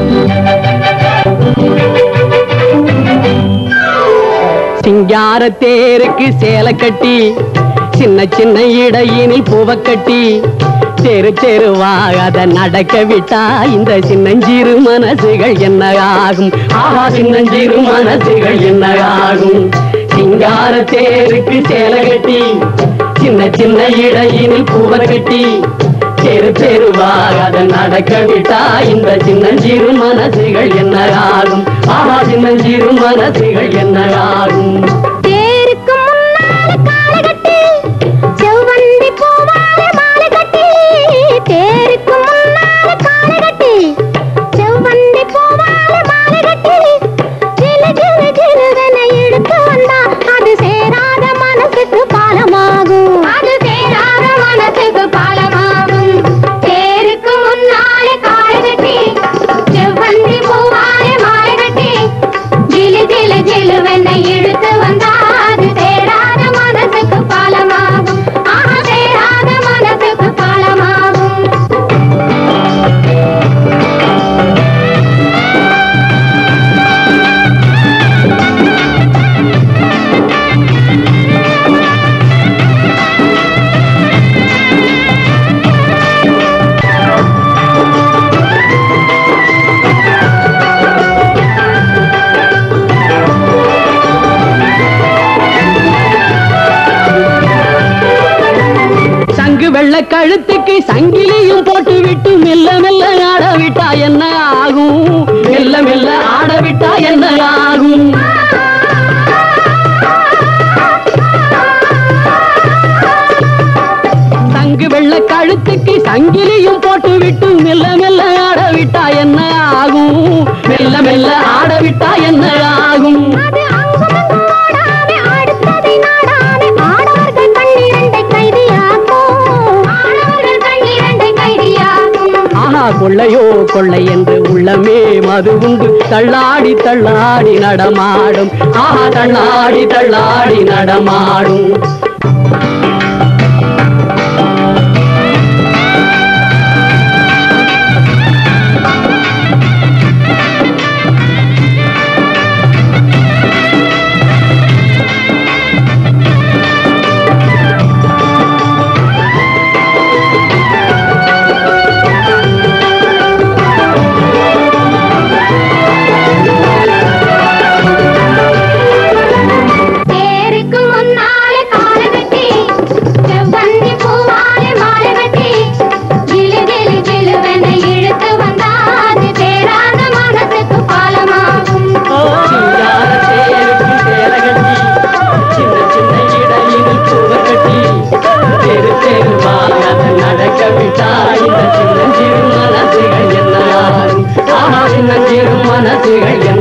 சிங்கார தேருக்கு சேலை கட்டி சின்ன சின்ன இடையினில் பூவ கட்டி தெரு தெருவாக அதை நடக்க விட்டா இந்த சின்னஞ்சிறு மனசுகள் என்ன ஆகும் ஆஹா சின்னஞ்சிறு மனசுகள் என்ன ஆகும் சிங்கார தேருக்கு சேலை கட்டி சின்ன சின்ன இடையினில் பூவ கட்டி தெரு தெருவாக அதை நடக்க விட்டா இந்த சின்னஞ்சிறு மனசுகள் என்ன ஆகும் ஆஹா சின்னஞ்சிறு மனசுகள் என்ன ஆகும் தேருக்கு முன்னால காலை கட்டி செவ்வந்தி பூவால மாலை கட்டி தேருக்கு முன்னால காலை கட்டி செவ்வந்தி பூவால மாலை கட்டி ஜிலு ஜிலு ஜிலுவென இழுத்து வந்தா அது சேராத மனசுக்கு பாலமாகும் அது சேராத மனசுக்கு பாலமாகும் தேருக்கு முன்னாலே காலை கட்டி செவ்வந்தி பூவால மாலை கட்டி ஜிலு ஜிலு ஜிலுவென்னை இழுத்து வந்தாது சேராத மனசுக்கு பாலமாகும் ஆஹா சேராத மனசுக்கு பாலமாகும் சங்கு வெள்ள கழுத்துக்கு சங்கிலியும் போட்டு விட்டு மெல்ல மெல்ல ஆட விட்டா என்ன ஆகும் மெல்ல மெல்ல ஆட விட்டா என்ன ஆகும் சங்கு வெள்ள கழுத்துக்கு சங்கிலியும் போட்டு விட்டு மெல்ல மெல்ல ஆட விட்டா என்ன ஆகும் மெல்ல மெல்ல ஆட விட்டா என்ன ஆகும் அது அங்குமங்கும் ஓடாமே அடுத்ததை நாடாமே ஆடவர்கள் கண்ணிரண்டை கைதியாக்கும் ஆடவர்கள் கண்ணிரண்டை கைதியாக்கும் ஆஹா கொள்ளையோ கொள்ளை என்று உள்ளமே மது உண்டு தள்ளாடி தள்ளாடி நடமாடும் ஆஹா தள்ளாடி தள்ளாடி நடமாடும் தேருக்கு முன்னாலே காலை கட்டி செவ்வந்தி பூவாலே மாலை கட்டி ஜிலு ஜிலு ஜிலுவென இழுத்து வந்தாது சேராத மனசுக்கு பாலமாகும் சிங்கார சேருக்கு சேலை கட்டி சின்ன சின்ன இடையினில் பூவை கட்டி தெரு தெருவாக அதை நடக்க விட்டா இந்த சின்னஞ்சிறு மனசுகள் என்ன ஆகும் ஆஹா சின்னஞ்சிறு மனசுகள்